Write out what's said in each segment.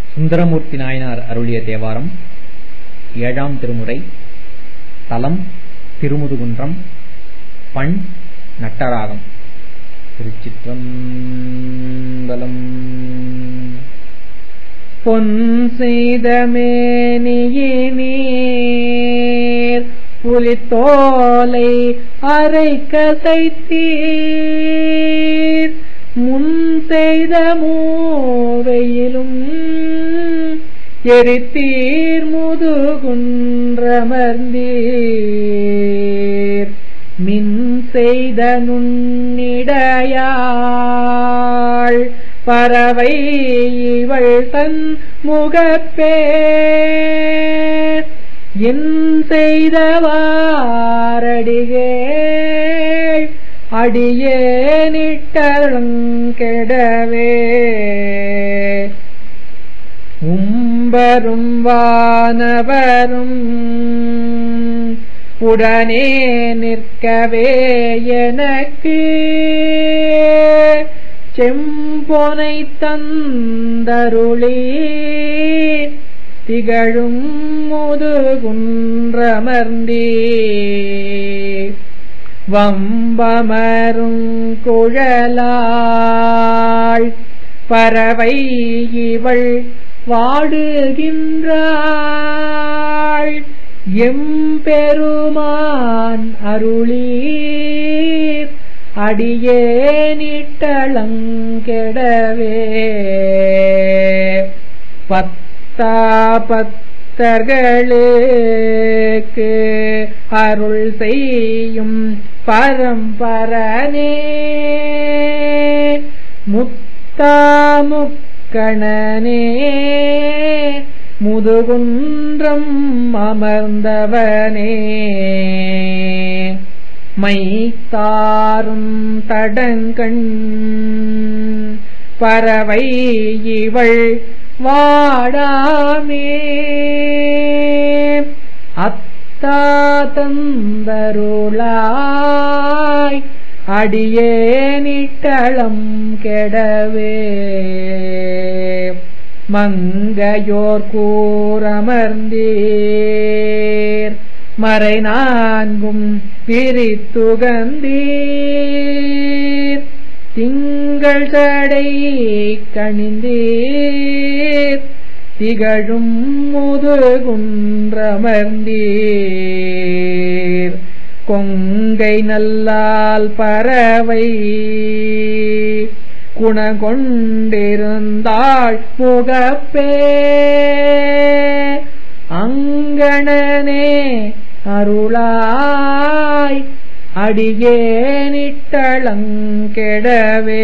சுந்தரமூர்த்தி நாயனார் அருளிய தேவாரம் ஏழாம் திருமுறை தலம் திருமுதுகுன்றம் பண் நட்டராகம் திருச்சிற்றம்பலம் பொன் செய்த மேனியினீர் புலித்தோலை அரை கசைத்தீர் முன் செய்த மூவையிலும் எரித்தீர் முதுகுன்றமர்ந்தீர் மின் செய்த நுண்ணிடையாள் பறவை இவள் தன் முகப்பேர் என் செய்தவாரடிகேள் அடியேனிட்டருங்கெடவே உம்பரும் வானவரும் உடனே நிற்கவே எனக்கு செம்பொனை தந்தருளி திகழும் முதுகுன்றமர்ந்தீ வம்பமரும் குழலாள் பறவை இவள் வாடுகின்றாள் எம்பெருமான் அருளீர் அடியேனிட்டளங்கெடவே பத்தா பத்தர்களுக்கு அருள் செய்யும் பரம்பரனே முத்தாமுக்கணனே முதுகுன்றம் அமர்ந்தவனே மைத்தாரும் தடங்கண் பறவை இவள் வாடாமே அத்தா தந்தருளாய் அடியேனிட்டளம் கெடவே மங்கையோர் கூறமர்ந்தீர் மறை நான்கும் பிரித்துகந்தீர் திங்கள் சடை கணிந்தீர் திகழும் முதுகுன்றமர்ந்தீர் கொங்கை நல்லால் பறவை குணகொண்டிருந்தாள் முகப்பே அங்கணனே அருளாய் அடியேனிட்டளங்கெடவே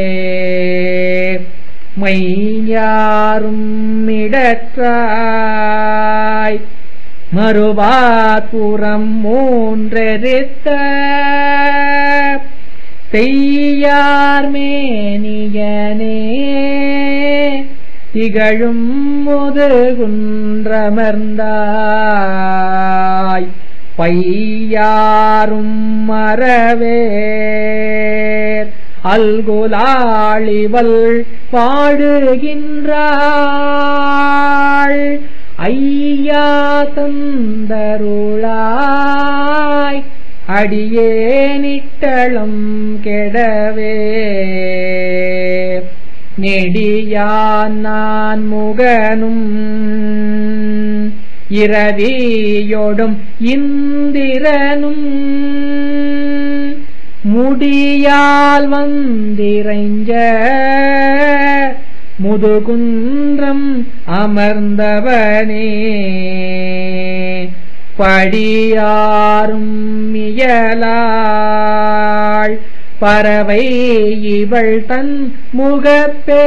மையாரும் இடற்றாய் மறுவாப்புறம் மூன்றெரித்த செய்யார் மேனியனே திகழும் முதுகுன்றமர்ந்தாய் பையாரும் மறவேர் அல்குலாளிவள் பாடுகின்றாள் ஐயா தந்தருளாய் அடியேனிட்டளம் கெடவே நெடியான் நான் முகனும் இரவியோடும் இந்திரனும் முடியால் வந்திரைஞ்ச முதுகுன்றம் அமர்ந்தவனே படியாரும் இயலாள் பறவை இவள் தன் முகப்பே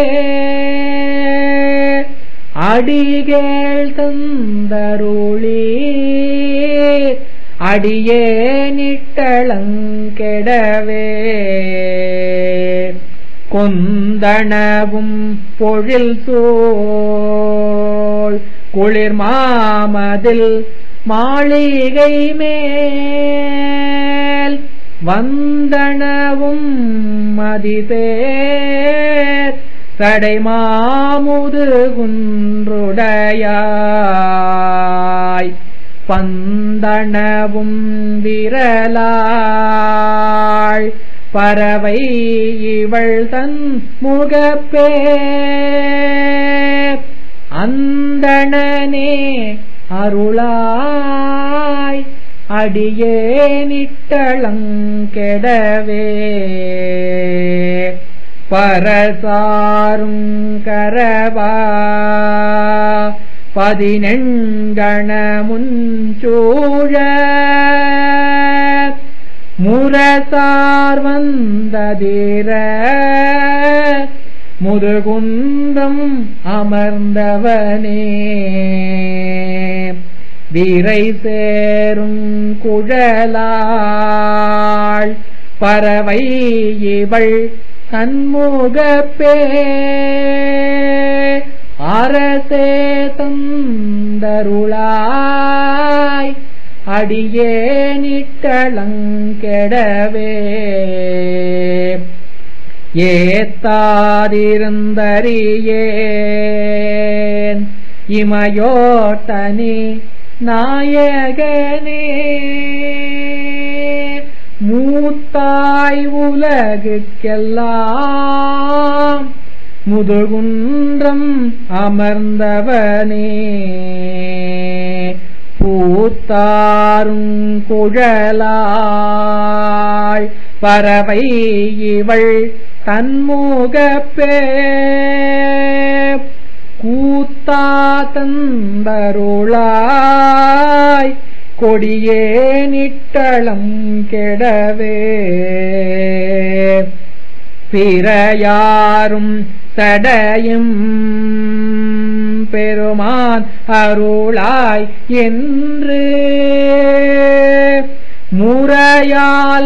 அடிகேள் தந்தருளே அடியேனிட்டளங்கெடவே கொந்தனவும் பொழில் சோள் குளிர் மாமதில் மாளிகை மேல் வந்தனவும் மதிதேர் சடைமாமுது குன்றுடையாய் பந்தனவும் விரலாள் பறவை இவள் தன் முகப்பே அந்தணனே அருளாய் அடியே நிட்டளங்கெடவே பரசாரும் கரவா பதினெண்கண முஞ்சூழ முரசார் வந்ததிர முதுகுன்றம் அமர்ந்தவனே வீரை சேரும் குழலாள் பறவை இவள் தன்முகப்பே அரசே தந்தருளாய் அடியே நிட்டளங்கெடவே ஏத்தாதிருந்தறியேன் இமையோட்டனி நாயகனே மூத்தாய் உலகுக்கெல்லாம் முதுகுன்றம் அமர்ந்தவனே பூத்தாரும் குழலாள் பறவை இவள் தன்முகப்பே கூத்தா தந்தருளாய் கொடியே நிட்டளம் கெடவே பிறையாரும் சடையும் பெருமான் அருளாய் என்று முறையால்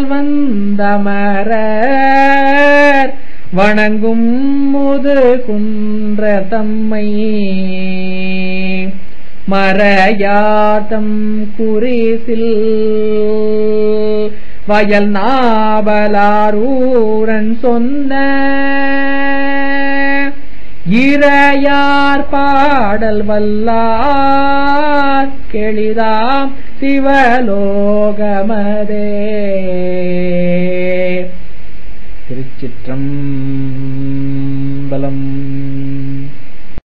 வந்தமரர் வணங்கும் முது குன்ற தம்மை மறையாட்டம் குறிசில் வயல் நாவலாரூரன் சொன்ன இறையார் பாடல் வல்லார் கெளிதாம் சிவலோகமதே திருச்சிற்றம்பலம்